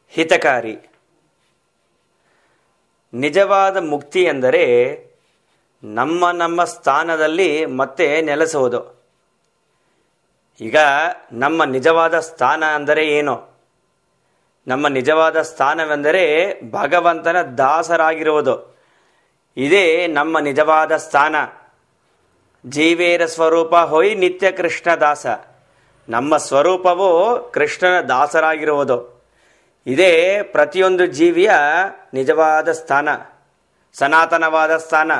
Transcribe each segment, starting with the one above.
ಹಿತಕಾರಿ ನಿಜವಾದ ಮುಕ್ತಿ ಎಂದರೆ ನಮ್ಮ ನಮ್ಮ ಸ್ಥಾನದಲ್ಲಿ ಮತ್ತೆ ನೆಲೆಸುವುದು ಈಗ ನಮ್ಮ ನಿಜವಾದ ಸ್ಥಾನ ಅಂದರೆ ಏನು ನಮ್ಮ ನಿಜವಾದ ಸ್ಥಾನವೆಂದರೆ ಭಗವಂತನ ದಾಸರಾಗಿರುವುದು ಇದೇ ನಮ್ಮ ನಿಜವಾದ ಸ್ಥಾನ ಜೀವೇರ ಸ್ವರೂಪ ಹೊಯ್ ನಿತ್ಯ ಕೃಷ್ಣ ದಾಸ ನಮ್ಮ ಸ್ವರೂಪವು ಕೃಷ್ಣನ ದಾಸರಾಗಿರುವುದು ಇದೇ ಪ್ರತಿಯೊಂದು ಜೀವಿಯ ನಿಜವಾದ ಸ್ಥಾನ ಸನಾತನವಾದ ಸ್ಥಾನ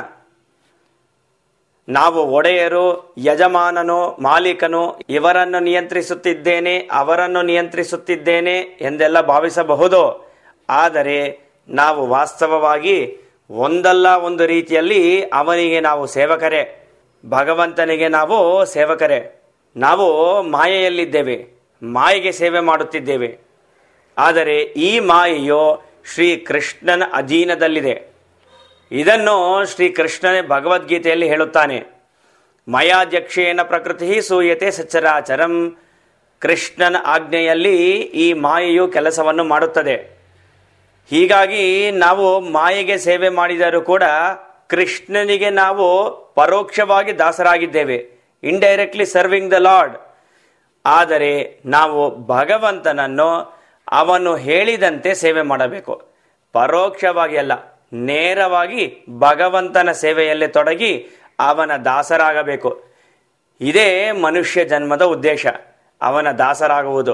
ನಾವು ಒಡೆಯರು ಯಜಮಾನನು ಮಾಲೀಕನು ಇವರನ್ನು ನಿಯಂತ್ರಿಸುತ್ತಿದ್ದೇನೆ ಅವರನ್ನು ನಿಯಂತ್ರಿಸುತ್ತಿದ್ದೇನೆ ಎಂದೆಲ್ಲ ಭಾವಿಸಬಹುದು ಆದರೆ ನಾವು ವಾಸ್ತವವಾಗಿ ಒಂದಲ್ಲ ಒಂದು ರೀತಿಯಲ್ಲಿ ಅವನಿಗೆ ನಾವು ಸೇವಕರೇ ಭಗವಂತನಿಗೆ ನಾವು ಸೇವಕರೇ ನಾವು ಮಾಯೆಯಲ್ಲಿದ್ದೇವೆ ಮಾಯೆಗೆ ಸೇವೆ ಮಾಡುತ್ತಿದ್ದೇವೆ ಆದರೆ ಈ ಮಾಯೆಯು ಶ್ರೀ ಕೃಷ್ಣನ ಅಧೀನದಲ್ಲಿದೆ ಇದನ್ನು ಶ್ರೀ ಕೃಷ್ಣನೇ ಭಗವದ್ಗೀತೆಯಲ್ಲಿ ಹೇಳುತ್ತಾನೆ ಮಯಾಧ್ಯಕ್ಷೇನ ಪ್ರಕೃತಿ ಸೂಯತೆ ಸಚ್ಚರಾಚರಂ ಕೃಷ್ಣನ ಆಜ್ಞೆಯಲ್ಲಿ ಈ ಮಾಯೆಯು ಕೆಲಸವನ್ನು ಮಾಡುತ್ತದೆ ಹೀಗಾಗಿ ನಾವು ಮಾಯೆಗೆ ಸೇವೆ ಮಾಡಿದರೂ ಕೂಡ ಕೃಷ್ಣನಿಗೆ ನಾವು ಪರೋಕ್ಷವಾಗಿ ದಾಸರಾಗಿದ್ದೇವೆ ಇಂಡೈರೆಕ್ಟ್ಲಿ ಸರ್ವಿಂಗ್ ದ ಲಾರ್ಡ್ ಆದರೆ ನಾವು ಭಗವಂತನನ್ನು ಅವನು ಹೇಳಿದಂತೆ ಸೇವೆ ಮಾಡಬೇಕು ಪರೋಕ್ಷವಾಗಿ ಅಲ್ಲ ನೇರವಾಗಿ ಭಗವಂತನ ಸೇವೆಯಲ್ಲಿ ತೊಡಗಿ ಅವನ ದಾಸರಾಗಬೇಕು ಇದೇ ಮನುಷ್ಯ ಜನ್ಮದ ಉದ್ದೇಶ ಅವನ ದಾಸರಾಗುವುದು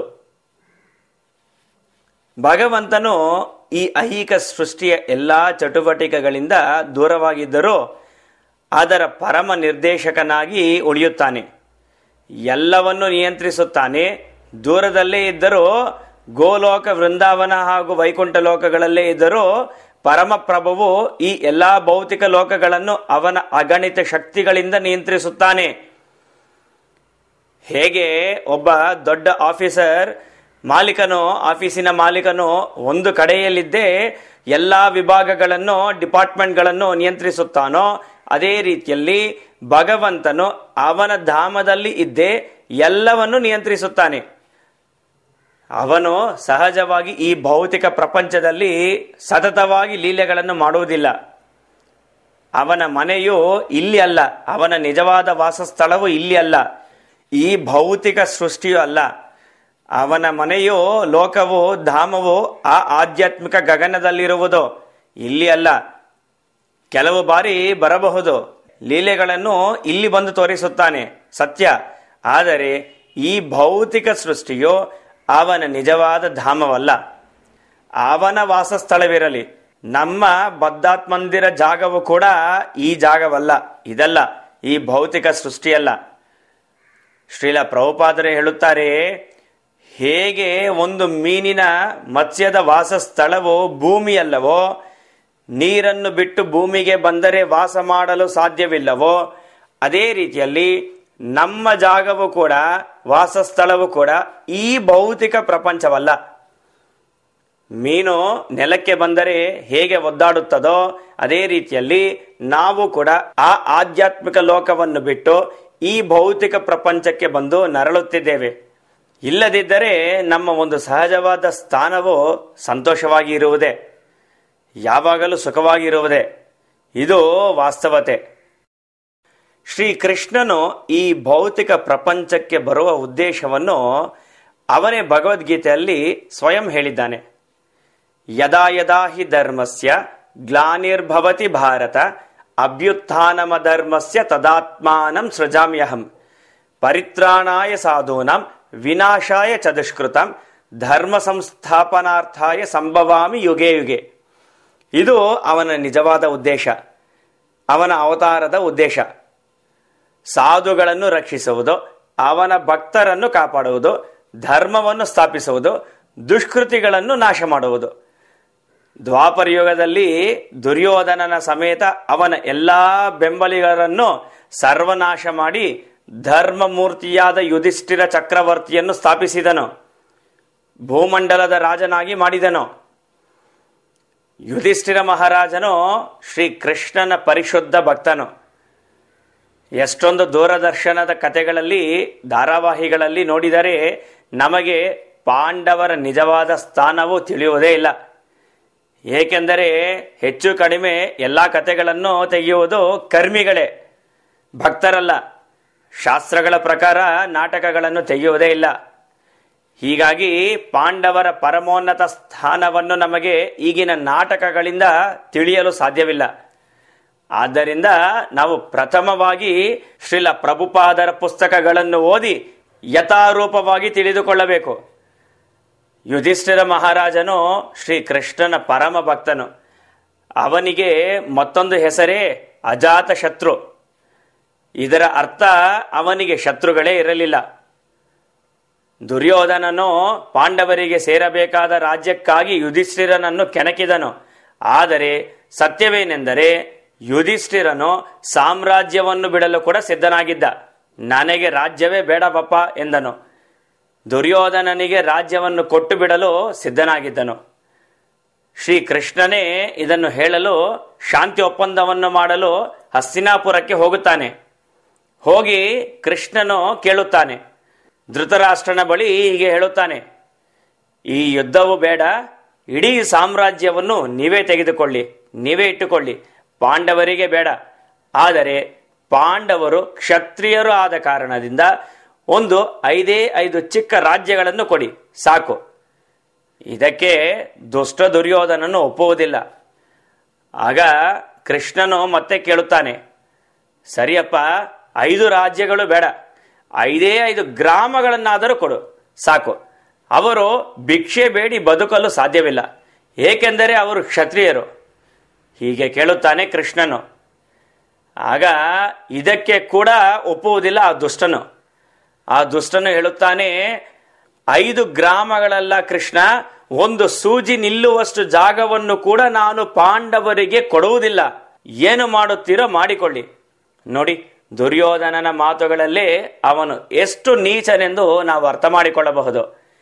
ಭಗವಂತನು ಈ ಐಹಿಕ ಸೃಷ್ಟಿಯ ಎಲ್ಲಾ ಚಟುವಟಿಕೆಗಳಿಂದ ದೂರವಾಗಿದ್ದರೂ ಅದರ ಪರಮ ನಿರ್ದೇಶಕನಾಗಿ ಉಳಿಯುತ್ತಾನೆ ಎಲ್ಲವನ್ನು ನಿಯಂತ್ರಿಸುತ್ತಾನೆ ದೂರದಲ್ಲೇ ಇದ್ದರೂ ಗೋಲೋಕ ವೃಂದಾವನ ಹಾಗೂ ವೈಕುಂಠ ಲೋಕಗಳಲ್ಲೇ ಇದ್ದರೂ ಪರಮಪ್ರಭುವು ಈ ಎಲ್ಲಾ ಭೌತಿಕ ಲೋಕಗಳನ್ನು ಅವನ ಅಗಣಿತ ಶಕ್ತಿಗಳಿಂದ ನಿಯಂತ್ರಿಸುತ್ತಾನೆ ಹೇಗೆ ಒಬ್ಬ ದೊಡ್ಡ ಆಫೀಸರ್ ಮಾಲೀಕನು ಆಫೀಸಿನ ಮಾಲೀಕನು ಒಂದು ಕಡೆಯಲ್ಲಿದ್ದೇ ಎಲ್ಲಾ ವಿಭಾಗಗಳನ್ನು ಡಿಪಾರ್ಟ್ಮೆಂಟ್ಗಳನ್ನು ನಿಯಂತ್ರಿಸುತ್ತಾನೋ ಅದೇ ರೀತಿಯಲ್ಲಿ ಭಗವಂತನು ಅವನ ಧಾಮದಲ್ಲಿ ಇದ್ದೇ ಎಲ್ಲವನ್ನು ನಿಯಂತ್ರಿಸುತ್ತಾನೆ ಅವನು ಸಹಜವಾಗಿ ಈ ಭೌತಿಕ ಪ್ರಪಂಚದಲ್ಲಿ ಸತತವಾಗಿ ಲೀಲೆಗಳನ್ನು ಮಾಡುವುದಿಲ್ಲ ಅವನ ಮನೆಯು ಇಲ್ಲಿ ಅಲ್ಲ ಅವನ ನಿಜವಾದ ವಾಸಸ್ಥಳವು ಇಲ್ಲಿ ಅಲ್ಲ ಈ ಭೌತಿಕ ಸೃಷ್ಟಿಯು ಅಲ್ಲ ಅವನ ಮನೆಯು ಲೋಕವು ಧಾಮವು ಆ ಆಧ್ಯಾತ್ಮಿಕ ಗಗನದಲ್ಲಿರುವುದು ಇಲ್ಲಿ ಅಲ್ಲ ಕೆಲವು ಬಾರಿ ಬರಬಹುದು ಲೀಲೆಗಳನ್ನು ಇಲ್ಲಿ ಬಂದು ತೋರಿಸುತ್ತಾನೆ ಸತ್ಯ ಆದರೆ ಈ ಭೌತಿಕ ಸೃಷ್ಟಿಯು ಅವನ ನಿಜವಾದ ಧಾಮವಲ್ಲ ಅವನ ವಾಸಸ್ಥಳವಿರಲಿ ನಮ್ಮ ಬದ್ಧಾತ್ಮಂದಿರ ಜಾಗವು ಕೂಡ ಈ ಜಾಗವಲ್ಲ ಇದಲ್ಲ ಈ ಭೌತಿಕ ಸೃಷ್ಟಿಯಲ್ಲ ಶ್ರೀಲ ಪ್ರಭುಪಾದರೆ ಹೇಳುತ್ತಾರೆ ಹೇಗೆ ಒಂದು ಮೀನಿನ ಮತ್ಸ್ಯದ ವಾಸಸ್ಥಳವು ಭೂಮಿಯಲ್ಲವೋ ನೀರನ್ನು ಬಿಟ್ಟು ಭೂಮಿಗೆ ಬಂದರೆ ವಾಸ ಮಾಡಲು ಸಾಧ್ಯವಿಲ್ಲವೋ ಅದೇ ರೀತಿಯಲ್ಲಿ ನಮ್ಮ ಜಾಗವು ಕೂಡ ವಾಸಸ್ಥಳವು ಕೂಡ ಈ ಭೌತಿಕ ಪ್ರಪಂಚವಲ್ಲ ಮೀನು ನೆಲಕ್ಕೆ ಬಂದರೆ ಹೇಗೆ ಒದ್ದಾಡುತ್ತದೋ ಅದೇ ರೀತಿಯಲ್ಲಿ ನಾವು ಕೂಡ ಆ ಆಧ್ಯಾತ್ಮಿಕ ಲೋಕವನ್ನು ಬಿಟ್ಟು ಈ ಭೌತಿಕ ಪ್ರಪಂಚಕ್ಕೆ ಬಂದು ನರಳುತ್ತಿದ್ದೇವೆ ಇಲ್ಲದಿದ್ದರೆ ನಮ್ಮ ಒಂದು ಸಹಜವಾದ ಸ್ಥಾನವು ಸಂತೋಷವಾಗಿ ಇರುವುದೇ ಯಾವಾಗಲೂ ಸುಖವಾಗಿರುವುದೇ ಇದು ವಾಸ್ತವತೆ ಶ್ರೀ ಕೃಷ್ಣನು ಈ ಭೌತಿಕ ಪ್ರಪಂಚಕ್ಕೆ ಬರುವ ಉದ್ದೇಶವನ್ನು ಅವನೇ ಭಗವದ್ಗೀತೆಯಲ್ಲಿ ಸ್ವಯಂ ಹೇಳಿದ್ದಾನೆ ಯದಾ ಯದಾ ಹಿ ಧರ್ಮಸ್ಯ ಗ್ಲಾನಿರ್ಭವತಿ ಭಾರತ ಅಭ್ಯುತ್ಥಾನಮಧರ್ಮಸ್ಯ ತದಾತ್ಮಾನಂ ಸೃಜಾಮ್ಯಹಂ ಪರಿತ್ರಾಣಾಯ ಸಾಧೂನಾಂ ವಿನಾಶಾಯ ಚ ದುಷ್ಕೃತಂ ಧರ್ಮ ಸಂಸ್ಥಾಪನಾರ್ಥಾಯ ಸಂಭವಾಮಿ ಯುಗೆ ಯುಗೆ ಇದು ಅವನ ನಿಜವಾದ ಉದ್ದೇಶ ಅವನ ಅವತಾರದ ಉದ್ದೇಶ ಸಾಧುಗಳನ್ನು ರಕ್ಷಿಸುವುದು ಅವನ ಭಕ್ತರನ್ನು ಕಾಪಾಡುವುದು ಧರ್ಮವನ್ನು ಸ್ಥಾಪಿಸುವುದು ದುಷ್ಕೃತಿಗಳನ್ನು ನಾಶ ಮಾಡುವುದು ದ್ವಾಪರ ಯುಗದಲ್ಲಿ ದುರ್ಯೋಧನನ ಸಮೇತ ಅವನ ಎಲ್ಲಾ ಬೆಂಬಲಿಗರನ್ನು ಸರ್ವನಾಶ ಮಾಡಿ ಧರ್ಮ ಮೂರ್ತಿಯಾದ ಯುಧಿಷ್ಠಿರ ಚಕ್ರವರ್ತಿಯನ್ನು ಸ್ಥಾಪಿಸಿದನು ಭೂಮಂಡಲದ ರಾಜನಾಗಿ ಮಾಡಿದನು ಯುಧಿಷ್ಠಿರ ಮಹಾರಾಜನು ಶ್ರೀ ಕೃಷ್ಣನ ಪರಿಶುದ್ಧ ಭಕ್ತನು ಎಷ್ಟೊಂದು ದೂರದರ್ಶನದ ಕಥೆಗಳಲ್ಲಿ ಧಾರಾವಾಹಿಗಳಲ್ಲಿ ನೋಡಿದರೆ ನಮಗೆ ಪಾಂಡವರ ನಿಜವಾದ ಸ್ಥಾನವು ತಿಳಿಯುವುದೇ ಇಲ್ಲ ಏಕೆಂದರೆ ಹೆಚ್ಚು ಕಡಿಮೆ ಎಲ್ಲ ಕಥೆಗಳನ್ನು ತೆಗೆಯುವುದು ಕರ್ಮಿಗಳೇ ಭಕ್ತರಲ್ಲ ಶಾಸ್ತ್ರಗಳ ಪ್ರಕಾರ ನಾಟಕಗಳನ್ನು ತೆಗೆಯುವುದೇ ಇಲ್ಲ ಹೀಗಾಗಿ ಪಾಂಡವರ ಪರಮೋನ್ನತ ಸ್ಥಾನವನ್ನು ನಮಗೆ ಈಗಿನ ನಾಟಕಗಳಿಂದ ತಿಳಿಯಲು ಸಾಧ್ಯವಿಲ್ಲ ಆದ್ದರಿಂದ ನಾವು ಪ್ರಥಮವಾಗಿ ಶ್ರೀಲ ಪ್ರಭುಪಾದರ ಪುಸ್ತಕಗಳನ್ನು ಓದಿ ಯಥಾರೂಪವಾಗಿ ತಿಳಿದುಕೊಳ್ಳಬೇಕು ಯುಧಿಷ್ಠಿರ ಮಹಾರಾಜನು ಶ್ರೀ ಕೃಷ್ಣನ ಪರಮ ಭಕ್ತನು ಅವನಿಗೆ ಮತ್ತೊಂದು ಹೆಸರೇ ಅಜಾತ ಶತ್ರು ಇದರ ಅರ್ಥ ಅವನಿಗೆ ಶತ್ರುಗಳೇ ಇರಲಿಲ್ಲ ದುರ್ಯೋಧನನು ಪಾಂಡವರಿಗೆ ಸೇರಬೇಕಾದ ರಾಜ್ಯಕ್ಕಾಗಿ ಯುಧಿಷ್ಠಿರನನ್ನು ಕೆಣಕಿದನು ಆದರೆ ಸತ್ಯವೇನೆಂದರೆ ಯುಧಿಷ್ಠಿರನು ಸಾಮ್ರಾಜ್ಯವನ್ನು ಬಿಡಲು ಕೂಡ ಸಿದ್ಧನಾಗಿದ್ದ ನನಗೆ ರಾಜ್ಯವೇ ಬೇಡವಪ್ಪ ಎಂದನು ದುರ್ಯೋಧನನಿಗೆ ರಾಜ್ಯವನ್ನು ಕೊಟ್ಟು ಬಿಡಲು ಸಿದ್ಧನಾಗಿದ್ದನು ಶ್ರೀ ಕೃಷ್ಣನೇ ಇದನ್ನು ಹೇಳಲು ಶಾಂತಿ ಒಪ್ಪಂದವನ್ನು ಮಾಡಲು ಹಸ್ತಿನಾಪುರಕ್ಕೆ ಹೋಗುತ್ತಾನೆ ಹೋಗಿ ಕೃಷ್ಣನು ಕೇಳುತ್ತಾನೆ ಧೃತರಾಷ್ಟ್ರನ ಬಳಿ ಹೀಗೆ ಹೇಳುತ್ತಾನೆ ಈ ಯುದ್ಧವು ಬೇಡ ಇಡೀ ಸಾಮ್ರಾಜ್ಯವನ್ನು ನೀವೇ ತೆಗೆದುಕೊಳ್ಳಿ ನೀವೇ ಇಟ್ಟುಕೊಳ್ಳಿ ಪಾಂಡವರಿಗೆ ಬೇಡ ಆದರೆ ಪಾಂಡವರು ಕ್ಷತ್ರಿಯರು ಆದ ಕಾರಣದಿಂದ ಒಂದು ಐದೇ ಐದು ಚಿಕ್ಕ ರಾಜ್ಯಗಳನ್ನು ಕೊಡಿ ಸಾಕು ಇದಕ್ಕೆ ದುಷ್ಟ ದುರ್ಯೋಧನನು ಒಪ್ಪುವುದಿಲ್ಲ ಆಗ ಕೃಷ್ಣನು ಮತ್ತೆ ಕೇಳುತ್ತಾನೆ ಸರಿಯಪ್ಪ ಐದು ರಾಜ್ಯಗಳು ಬೇಡ ಐದೇ ಐದು ಗ್ರಾಮಗಳನ್ನಾದರೂ ಕೊಡು ಸಾಕು ಅವರು ಭಿಕ್ಷೆ ಬೇಡಿ ಬದುಕಲು ಸಾಧ್ಯವಿಲ್ಲ ಏಕೆಂದರೆ ಅವರು ಕ್ಷತ್ರಿಯರು ಹೀಗೆ ಕೇಳುತ್ತಾನೆ ಕೃಷ್ಣನು ಆಗ ಇದಕ್ಕೆ ಕೂಡ ಒಪ್ಪುವುದಿಲ್ಲ ಆ ದುಷ್ಟನು ಆ ದುಷ್ಟನು ಹೇಳುತ್ತಾನೆ ಐದು ಗ್ರಾಮಗಳಲ್ಲ ಕೃಷ್ಣ ಒಂದು ಸೂಜಿ ನಿಲ್ಲುವಷ್ಟು ಜಾಗವನ್ನು ಕೂಡ ನಾನು ಪಾಂಡವರಿಗೆ ಕೊಡುವುದಿಲ್ಲ ಏನು ಮಾಡುತ್ತೀರೋ ಮಾಡಿಕೊಳ್ಳಿ ನೋಡಿ ದುರ್ಯೋಧನನ ಮಾತುಗಳಲ್ಲಿ ಅವನು ಎಷ್ಟು ನೀಚನೆಂದು ನಾವು ಅರ್ಥ ಮಾಡಿಕೊಳ್ಳಬಹುದು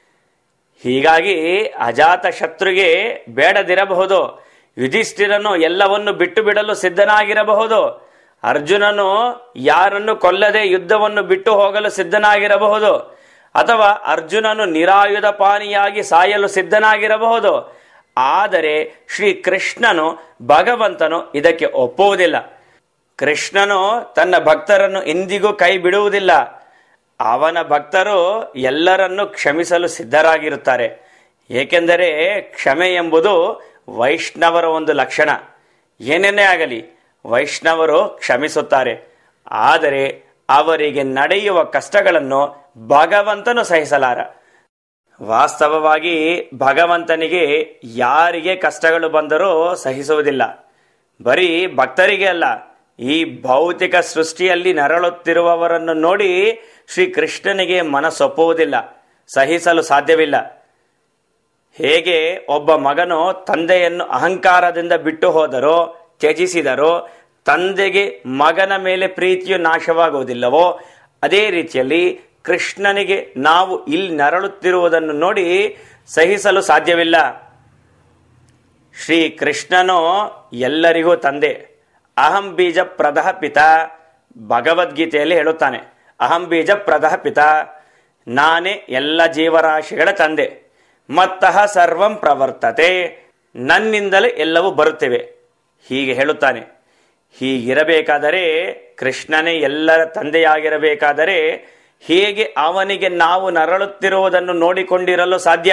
ಹೀಗಾಗಿ ಅಜಾತ ಶತ್ರುಗೆ ಬೇಡದಿರಬಹುದು ಯುಧಿಷ್ಠಿರನು ಎಲ್ಲವನ್ನು ಬಿಟ್ಟು ಬಿಡಲು ಸಿದ್ಧನಾಗಿರಬಹುದು ಅರ್ಜುನನು ಯಾರನ್ನು ಕೊಲ್ಲದೆ ಯುದ್ಧವನ್ನು ಬಿಟ್ಟು ಹೋಗಲು ಸಿದ್ಧನಾಗಿರಬಹುದು ಅಥವಾ ಅರ್ಜುನನು ನಿರಾಯುಧ ಪಾನಿಯಾಗಿ ಸಾಯಲು ಸಿದ್ಧನಾಗಿರಬಹುದು ಆದರೆ ಶ್ರೀ ಕೃಷ್ಣನು ಭಗವಂತನು ಇದಕ್ಕೆ ಒಪ್ಪುವುದಿಲ್ಲ ಕೃಷ್ಣನು ತನ್ನ ಭಕ್ತರನ್ನು ಎಂದಿಗೂ ಕೈ ಬಿಡುವುದಿಲ್ಲ ಅವನ ಭಕ್ತರು ಎಲ್ಲರನ್ನು ಕ್ಷಮಿಸಲು ಸಿದ್ಧರಾಗಿರುತ್ತಾರೆ ಏಕೆಂದರೆ ಕ್ಷಮೆ ಎಂಬುದು ವೈಷ್ಣವರ ಒಂದು ಲಕ್ಷಣ ಏನೇನೇ ಆಗಲಿ ವೈಷ್ಣವರು ಕ್ಷಮಿಸುತ್ತಾರೆ ಆದರೆ ಅವರಿಗೆ ನಡೆಯುವ ಕಷ್ಟಗಳನ್ನು ಭಗವಂತನು ಸಹಿಸಲಾರ ವಾಸ್ತವವಾಗಿ ಭಗವಂತನಿಗೆ ಯಾರಿಗೆ ಕಷ್ಟಗಳು ಬಂದರೂ ಸಹಿಸುವುದಿಲ್ಲ ಬರೀ ಭಕ್ತರಿಗೆ ಅಲ್ಲ ಈ ಭೌತಿಕ ಸೃಷ್ಟಿಯಲ್ಲಿ ನರಳುತ್ತಿರುವವರನ್ನು ನೋಡಿ ಶ್ರೀ ಕೃಷ್ಣನಿಗೆ ಮನಸ್ಸೊಪ್ಪುವುದಿಲ್ಲ ಸಹಿಸಲು ಸಾಧ್ಯವಿಲ್ಲ ಹೇಗೆ ಒಬ್ಬ ಮಗನು ತಂದೆಯನ್ನು ಅಹಂಕಾರದಿಂದ ಬಿಟ್ಟು ಹೋದರೋ ತ್ಯಜಿಸಿದರೋ ತಂದೆಗೆ ಮಗನ ಮೇಲೆ ಪ್ರೀತಿಯು ನಾಶವಾಗುವುದಿಲ್ಲವೋ ಅದೇ ರೀತಿಯಲ್ಲಿ ಕೃಷ್ಣನಿಗೆ ನಾವು ಇಲ್ಲಿ ನರಳುತ್ತಿರುವುದನ್ನು ನೋಡಿ ಸಹಿಸಲು ಸಾಧ್ಯವಿಲ್ಲ ಶ್ರೀ ಕೃಷ್ಣನು ಎಲ್ಲರಿಗೂ ತಂದೆ ಅಹಂ ಬೀಜ ಪ್ರದಹ ಪಿತ ಭಗವದ್ಗೀತೆಯಲ್ಲಿ ಹೇಳುತ್ತಾನೆ ಅಹಂ ಬೀಜ ಪ್ರದಹ ಪಿತ ನಾನೇ ಎಲ್ಲ ಜೀವರಾಶಿಗಳ ತಂದೆ ಮತ್ತಃ ಸರ್ವಂ ಪ್ರವರ್ತತೆ ನನ್ನಿಂದಲೇ ಎಲ್ಲವೂ ಬರುತ್ತಿವೆ ಹೀಗೆ ಹೇಳುತ್ತಾನೆ ಹೀಗಿರಬೇಕಾದರೆ ಕೃಷ್ಣನೇ ಎಲ್ಲರ ತಂದೆಯಾಗಿರಬೇಕಾದರೆ ಹೇಗೆ ಅವನಿಗೆ ನಾವು ನರಳುತ್ತಿರುವುದನ್ನು ನೋಡಿಕೊಂಡಿರಲು ಸಾಧ್ಯ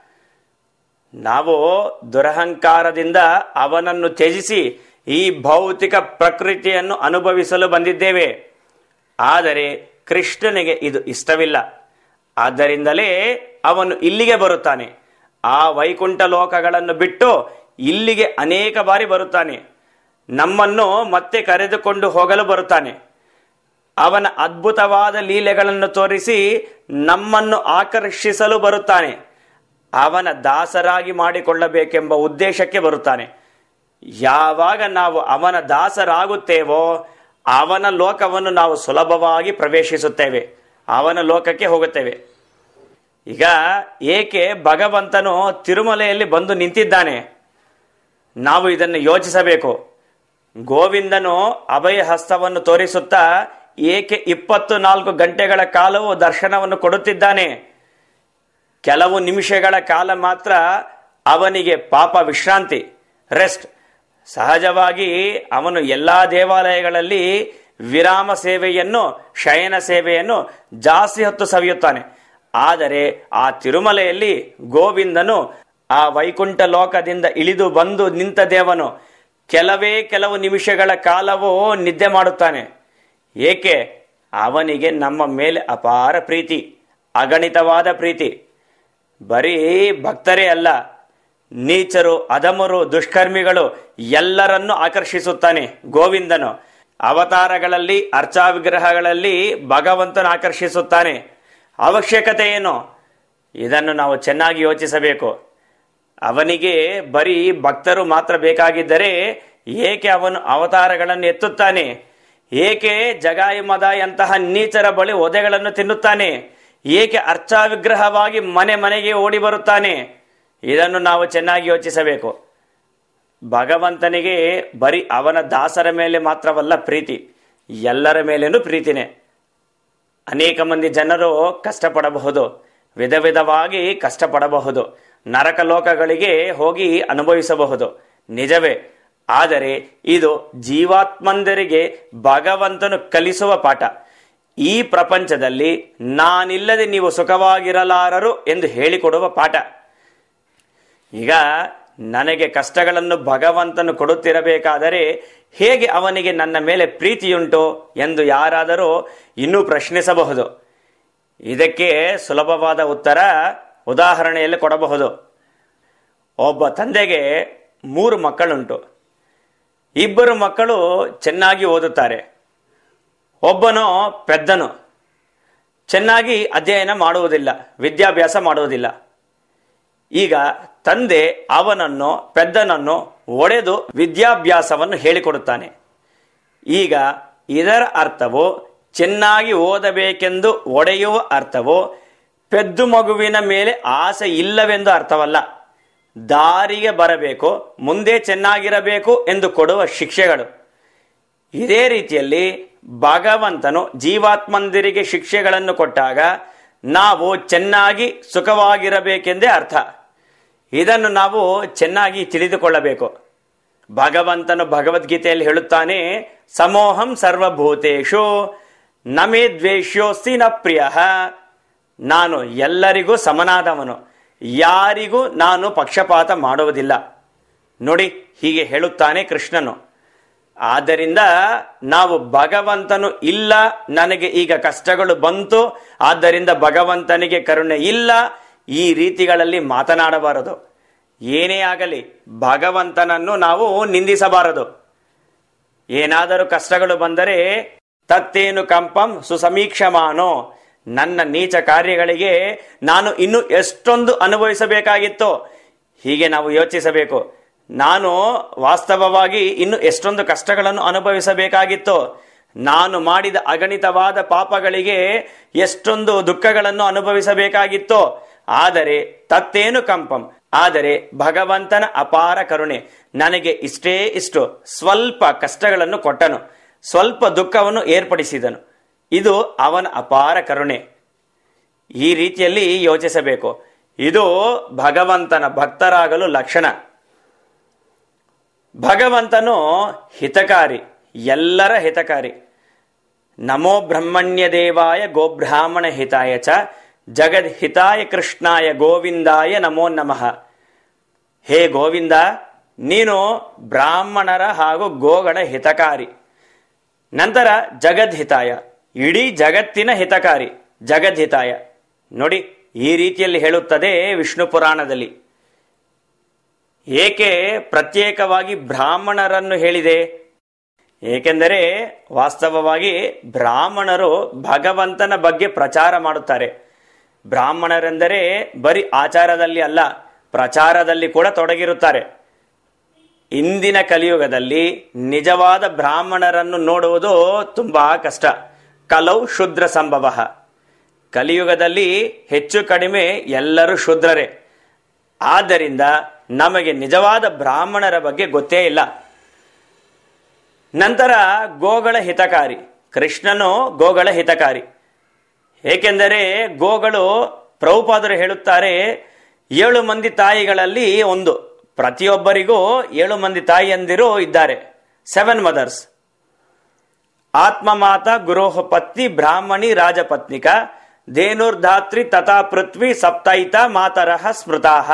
ನಾವು ದುರಹಂಕಾರದಿಂದ ಅವನನ್ನು ತ್ಯಜಿಸಿ ಈ ಭೌತಿಕ ಪ್ರಕೃತಿಯನ್ನು ಅನುಭವಿಸಲು ಬಂದಿದ್ದೇವೆ ಆದರೆ ಕೃಷ್ಣನಿಗೆ ಇದು ಇಷ್ಟವಿಲ್ಲ ಆದ್ದರಿಂದಲೇ ಅವನು ಇಲ್ಲಿಗೆ ಬರುತ್ತಾನೆ ಆ ವೈಕುಂಠ ಲೋಕಗಳನ್ನು ಬಿಟ್ಟು ಇಲ್ಲಿಗೆ ಅನೇಕ ಬಾರಿ ಬರುತ್ತಾನೆ ನಮ್ಮನ್ನು ಮತ್ತೆ ಕರೆದುಕೊಂಡು ಹೋಗಲು ಬರುತ್ತಾನೆ ಅವನ ಅದ್ಭುತವಾದ ಲೀಲೆಗಳನ್ನು ತೋರಿಸಿ ನಮ್ಮನ್ನು ಆಕರ್ಷಿಸಲು ಬರುತ್ತಾನೆ ಅವನ ದಾಸರಾಗಿ ಮಾಡಿಕೊಳ್ಳಬೇಕೆಂಬ ಉದ್ದೇಶಕ್ಕೆ ಬರುತ್ತಾನೆ ಯಾವಾಗ ನಾವು ಅವನ ದಾಸರಾಗುತ್ತೇವೋ ಅವನ ಲೋಕವನ್ನು ನಾವು ಸುಲಭವಾಗಿ ಪ್ರವೇಶಿಸುತ್ತೇವೆ ಅವನ ಲೋಕಕ್ಕೆ ಹೋಗುತ್ತೇವೆ ಈಗ ಏಕೆ ಭಗವಂತನು ತಿರುಮಲೆಯಲ್ಲಿ ಬಂದು ನಿಂತಿದ್ದಾನೆ ನಾವು ಇದನ್ನು ಯೋಚಿಸಬೇಕು ಗೋವಿಂದನು ಅಭಯ ಹಸ್ತವನ್ನು ತೋರಿಸುತ್ತಾ ಏಕೆ ಇಪ್ಪತ್ತು ನಾಲ್ಕು ಗಂಟೆಗಳ ಕಾಲವು ದರ್ಶನವನ್ನು ಕೊಡುತ್ತಿದ್ದಾನೆ ಕೆಲವು ನಿಮಿಷಗಳ ಕಾಲ ಮಾತ್ರ ಅವನಿಗೆ ಪಾಪ ವಿಶ್ರಾಂತಿ ರೆಸ್ಟ್ ಸಹಜವಾಗಿ ಅವನು ಎಲ್ಲಾ ದೇವಾಲಯಗಳಲ್ಲಿ ವಿರಾಮ ಸೇವೆಯನ್ನು ಶಯನ ಸೇವೆಯನ್ನು ಜಾಸ್ತಿ ಹೊತ್ತು ಸವಿಯುತ್ತಾನೆ ಆದರೆ ಆ ತಿರುಮಲೆಯಲ್ಲಿ ಗೋವಿಂದನು ಆ ವೈಕುಂಠ ಲೋಕದಿಂದ ಇಳಿದು ಬಂದು ನಿಂತ ದೇವನು ಕೆಲವೇ ಕೆಲವು ನಿಮಿಷಗಳ ಕಾಲವೂ ನಿದ್ದೆ ಮಾಡುತ್ತಾನೆ ಏಕೆ ಅವನಿಗೆ ನಮ್ಮ ಮೇಲೆ ಅಪಾರ ಪ್ರೀತಿ ಅಗಣಿತವಾದ ಪ್ರೀತಿ ಬರೀ ಭಕ್ತರೇ ಅಲ್ಲ ನೀಚರು ಅಧಮರು ದುಷ್ಕರ್ಮಿಗಳು ಎಲ್ಲರನ್ನೂ ಆಕರ್ಷಿಸುತ್ತಾನೆ ಗೋವಿಂದನು ಅವತಾರಗಳಲ್ಲಿ ಅರ್ಚಾ ವಿಗ್ರಹಗಳಲ್ಲಿ ಭಗವಂತನ ಆಕರ್ಷಿಸುತ್ತಾನೆ ಅವಶ್ಯಕತೆ ಏನು ಇದನ್ನು ನಾವು ಚೆನ್ನಾಗಿ ಯೋಚಿಸಬೇಕು ಅವನಿಗೆ ಬರೀ ಭಕ್ತರು ಮಾತ್ರ ಬೇಕಾಗಿದ್ದರೆ ಏಕೆ ಅವನು ಅವತಾರಗಳನ್ನು ಎತ್ತುತ್ತಾನೆ ಏಕೆ ಜಗಾಯಿ ಮದಾಯಂತಹ ನೀಚರ ಬಳಿ ಒದೆಗಳನ್ನು ತಿನ್ನುತ್ತಾನೆ ಏಕೆ ಅರ್ಚಾ ವಿಗ್ರಹವಾಗಿ ಮನೆ ಮನೆಗೆ ಓಡಿ ಬರುತ್ತಾನೆ ಇದನ್ನು ನಾವು ಚೆನ್ನಾಗಿ ಯೋಚಿಸಬೇಕು ಭಗವಂತನಿಗೆ ಬರೀ ಅವನ ದಾಸರ ಮೇಲೆ ಮಾತ್ರವಲ್ಲ ಪ್ರೀತಿ ಎಲ್ಲರ ಮೇಲೇನೂ ಪ್ರೀತಿನೇ ಅನೇಕ ಮಂದಿ ಜನರು ಕಷ್ಟಪಡಬಹುದು ವಿಧ ವಿಧವಾಗಿ ಕಷ್ಟಪಡಬಹುದು ನರಕ ಲೋಕಗಳಿಗೆ ಹೋಗಿ ಅನುಭವಿಸಬಹುದು ನಿಜವೇ ಆದರೆ ಇದು ಜೀವಾತ್ಮಂದರಿಗೆ ಭಗವಂತನು ಕಲಿಸುವ ಪಾಠ ಈ ಪ್ರಪಂಚದಲ್ಲಿ ನಾನಿಲ್ಲದೆ ನೀವು ಸುಖವಾಗಿರಲಾರರು ಎಂದು ಹೇಳಿಕೊಡುವ ಪಾಠ ಈಗ ನನಗೆ ಕಷ್ಟಗಳನ್ನು ಭಗವಂತನು ಕೊಡುತ್ತಿರಬೇಕಾದರೆ ಹೇಗೆ ಅವನಿಗೆ ನನ್ನ ಮೇಲೆ ಪ್ರೀತಿಯುಂಟು ಎಂದು ಯಾರಾದರೂ ಇನ್ನೂ ಪ್ರಶ್ನಿಸಬಹುದು ಇದಕ್ಕೆ ಸುಲಭವಾದ ಉತ್ತರ ಉದಾಹರಣೆಯಲ್ಲಿ ಕೊಡಬಹುದು ಒಬ್ಬ ತಂದೆಗೆ ಮೂರು ಮಕ್ಕಳುಂಟು ಇಬ್ಬರು ಮಕ್ಕಳು ಚೆನ್ನಾಗಿ ಓದುತ್ತಾರೆ ಒಬ್ಬನು ಪೆದ್ದನು ಚೆನ್ನಾಗಿ ಅಧ್ಯಯನ ಮಾಡುವುದಿಲ್ಲ ವಿದ್ಯಾಭ್ಯಾಸ ಮಾಡುವುದಿಲ್ಲ ಈಗ ತಂದೆ ಅವನನ್ನು ಪೆದ್ದನನ್ನು ಒಡೆದು ವಿದ್ಯಾಭ್ಯಾಸವನ್ನು ಹೇಳಿಕೊಡುತ್ತಾನೆ ಈಗ ಇದರ ಅರ್ಥವು ಚೆನ್ನಾಗಿ ಓದಬೇಕೆಂದು ಒಡೆಯುವ ಅರ್ಥವು ಪೆದ್ದು ಮಗುವಿನ ಮೇಲೆ ಆಸೆ ಇಲ್ಲವೆಂದು ಅರ್ಥವಲ್ಲ ದಾರಿಗೆ ಬರಬೇಕು ಮುಂದೆ ಚೆನ್ನಾಗಿರಬೇಕು ಎಂದು ಕೊಡುವ ಶಿಕ್ಷೆಗಳು ಇದೇ ರೀತಿಯಲ್ಲಿ ಭಗವಂತನು ಜೀವಾತ್ಮಂದಿರಿಗೆ ಶಿಕ್ಷೆಗಳನ್ನು ಕೊಟ್ಟಾಗ ನಾವು ಚೆನ್ನಾಗಿ ಸುಖವಾಗಿರಬೇಕೆಂದೇ ಅರ್ಥ ಇದನ್ನು ನಾವು ಚೆನ್ನಾಗಿ ತಿಳಿದುಕೊಳ್ಳಬೇಕು ಭಗವಂತನು ಭಗವದ್ಗೀತೆಯಲ್ಲಿ ಹೇಳುತ್ತಾನೆ ಸಮೋಹಂ ಸರ್ವಭೂತೇಶು ನಮೇ ದ್ವೇಷ್ಯೋಸ್ತಿ ನ ಪ್ರಿಯ ನಾನು ಎಲ್ಲರಿಗೂ ಸಮನಾದವನು ಯಾರಿಗೂ ನಾನು ಪಕ್ಷಪಾತ ಮಾಡುವುದಿಲ್ಲ ನೋಡಿ ಹೀಗೆ ಹೇಳುತ್ತಾನೆ ಕೃಷ್ಣನು ಆದ್ದರಿಂದ ನಾವು ಭಗವಂತನು ಇಲ್ಲ ನನಗೆ ಈಗ ಕಷ್ಟಗಳು ಬಂತು ಆದ್ದರಿಂದ ಭಗವಂತನಿಗೆ ಕರುಣೆ ಇಲ್ಲ ಈ ರೀತಿಗಳಲ್ಲಿ ಮಾತನಾಡಬಾರದು ಏನೇ ಆಗಲಿ ಭಗವಂತನನ್ನು ನಾವು ನಿಂದಿಸಬಾರದು ಏನಾದರೂ ಕಷ್ಟಗಳು ಬಂದರೆ ತತ್ತೇನು ಕಂಪಂ ಸುಸಮೀಕ್ಷಮಾನೋ ನನ್ನ ನೀಚ ಕಾರ್ಯಗಳಿಗೆ ನಾನು ಇನ್ನು ಎಷ್ಟೊಂದು ಅನುಭವಿಸಬೇಕಾಗಿತ್ತೋ ಹೀಗೆ ನಾವು ಯೋಚಿಸಬೇಕು ನಾನು ವಾಸ್ತವವಾಗಿ ಇನ್ನು ಎಷ್ಟೊಂದು ಕಷ್ಟಗಳನ್ನು ಅನುಭವಿಸಬೇಕಾಗಿತ್ತೋ ನಾನು ಮಾಡಿದ ಅಗಣಿತವಾದ ಪಾಪಗಳಿಗೆ ಎಷ್ಟೊಂದು ದುಃಖಗಳನ್ನು ಅನುಭವಿಸಬೇಕಾಗಿತ್ತೋ ಆದರೆ ತತ್ತೇನು ಕಂಪಂ ಆದರೆ ಭಗವಂತನ ಅಪಾರ ಕರುಣೆ ನನಗೆ ಇಷ್ಟೇ ಇಷ್ಟು ಸ್ವಲ್ಪ ಕಷ್ಟಗಳನ್ನು ಕೊಟ್ಟನು ಸ್ವಲ್ಪ ದುಃಖವನ್ನು ಏರ್ಪಡಿಸಿದನು ಇದು ಅವನ ಅಪಾರ ಕರುಣೆ ಈ ರೀತಿಯಲ್ಲಿ ಯೋಚಿಸಬೇಕು ಇದು ಭಗವಂತನ ಭಕ್ತರಾಗಲು ಲಕ್ಷಣ ಭಗವಂತನು ಹಿತಕಾರಿ ಎಲ್ಲರ ಹಿತಕಾರಿ ನಮೋ ಬ್ರಹ್ಮಣ್ಯ ದೇವಾಯ ಗೋಬ್ರಾಹ್ಮಣ ಹಿತಾಯ ಚ ಜಗದ್ ಹಿತಾಯ ಕೃಷ್ಣಾಯ ಗೋವಿಂದಾಯ ನಮೋ ನಮಃ ಹೇ ಗೋವಿಂದ ನೀನು ಬ್ರಾಹ್ಮಣರ ಹಾಗೂ ಗೋಗಳ ಹಿತಕಾರಿ ನಂತರ ಜಗದ್ಹಿತಾಯ ಇಡೀ ಜಗತ್ತಿನ ಹಿತಕಾರಿ ಜಗದ್ಹಿತಾಯ ನೋಡಿ ಈ ರೀತಿಯಲ್ಲಿ ಹೇಳುತ್ತದೆ ವಿಷ್ಣು ಪುರಾಣದಲ್ಲಿ ಏಕೆ ಪ್ರತ್ಯೇಕವಾಗಿ ಬ್ರಾಹ್ಮಣರನ್ನು ಹೇಳಿದೆ ಏಕೆಂದರೆ ವಾಸ್ತವವಾಗಿ ಬ್ರಾಹ್ಮಣರು ಭಗವಂತನ ಬಗ್ಗೆ ಪ್ರಚಾರ ಮಾಡುತ್ತಾರೆ ಬ್ರಾಹ್ಮಣರೆಂದರೆ ಬರೀ ಆಚಾರದಲ್ಲಿ ಅಲ್ಲ ಪ್ರಚಾರದಲ್ಲಿ ಕೂಡ ತೊಡಗಿರುತ್ತಾರೆ ಇಂದಿನ ಕಲಿಯುಗದಲ್ಲಿ ನಿಜವಾದ ಬ್ರಾಹ್ಮಣರನ್ನು ನೋಡುವುದು ತುಂಬಾ ಕಷ್ಟ ಕಲೌ ಶುದ್ರ ಸಂಭವ ಕಲಿಯುಗದಲ್ಲಿ ಹೆಚ್ಚು ಕಡಿಮೆ ಎಲ್ಲರೂ ಶೂದ್ರರೇ ಆದ್ದರಿಂದ ನಮಗೆ ನಿಜವಾದ ಬ್ರಾಹ್ಮಣರ ಬಗ್ಗೆ ಗೊತ್ತೇ ಇಲ್ಲ ನಂತರ ಗೋಗಳ ಹಿತಕಾರಿ ಕೃಷ್ಣನು ಗೋಗಳ ಹಿತಕಾರಿ ಏಕೆಂದರೆ ಗೋಗಳು ಪ್ರಭುಪಾದರು ಹೇಳುತ್ತಾರೆ ಏಳು ಮಂದಿ ತಾಯಿಗಳಲ್ಲಿ ಒಂದು ಪ್ರತಿಯೊಬ್ಬರಿಗೂ ಏಳು ಮಂದಿ ತಾಯಿಯಂದಿರು ಇದ್ದಾರೆ ಸೆವೆನ್ ಮದರ್ಸ್ ಆತ್ಮಮಾತ ಗುರೋಹ ಪತ್ನಿ ಬ್ರಾಹ್ಮಣಿ ರಾಜಪತ್ನಿಕ ಧೇನುರ್ಧಾತ್ರಿ ತಥಾ ಪೃಥ್ವಿ ಸಪ್ತೈತ ಮಾತರಹ ಸ್ಮೃತಾಹ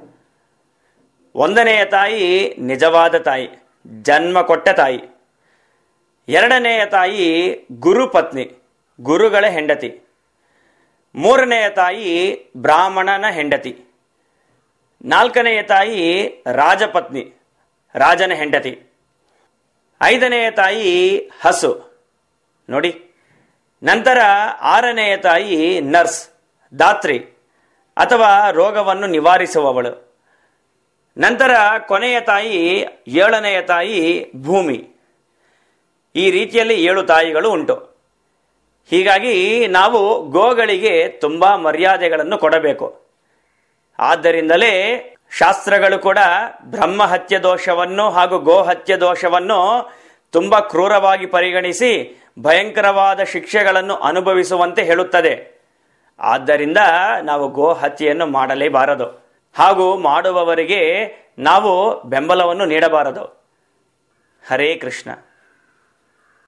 ಒಂದನೆಯ ತಾಯಿ ನಿಜವಾದ ತಾಯಿ ಜನ್ಮ ಕೊಟ್ಟ ತಾಯಿ ಎರಡನೆಯ ತಾಯಿ ಗುರು ಪತ್ನಿ ಗುರುಗಳ ಹೆಂಡತಿ ಮೂರನೆಯ ತಾಯಿ ಬ್ರಾಹ್ಮಣನ ಹೆಂಡತಿ ನಾಲ್ಕನೆಯ ತಾಯಿ ರಾಜಪತ್ನಿ ರಾಜನ ಹೆಂಡತಿ ಐದನೆಯ ತಾಯಿ ಹಸು ನೋಡಿ ನಂತರ ಆರನೆಯ ತಾಯಿ ನರ್ಸ್ ದಾತ್ರಿ ಅಥವಾ ರೋಗವನ್ನು ನಿವಾರಿಸುವವಳು ನಂತರ ಕೊನೆಯ ತಾಯಿ ಏಳನೆಯ ತಾಯಿ ಭೂಮಿ ಈ ರೀತಿಯಲ್ಲಿ ಏಳು ತಾಯಿಗಳು ಉಂಟು ಹೀಗಾಗಿ ನಾವು ಗೋಗಳಿಗೆ ತುಂಬಾ ಮರ್ಯಾದೆಗಳನ್ನು ಕೊಡಬೇಕು ಆದ್ದರಿಂದಲೇ ಶಾಸ್ತ್ರಗಳು ಕೂಡ ಬ್ರಹ್ಮಹತ್ಯ ದೋಷವನ್ನು ಹಾಗೂ ಗೋಹತ್ಯ ದೋಷವನ್ನು ತುಂಬಾ ಕ್ರೂರವಾಗಿ ಪರಿಗಣಿಸಿ ಭಯಂಕರವಾದ ಶಿಕ್ಷೆಗಳನ್ನು ಅನುಭವಿಸುವಂತೆ ಹೇಳುತ್ತದೆ ಆದ್ದರಿಂದ ನಾವು ಗೋ ಹತ್ಯೆಯನ್ನು ಮಾಡಲೇಬಾರದು ಹಾಗೂ ಮಾಡುವವರಿಗೆ ನಾವು ಬೆಂಬಲವನ್ನು ನೀಡಬಾರದು ಹರೇ ಕೃಷ್ಣ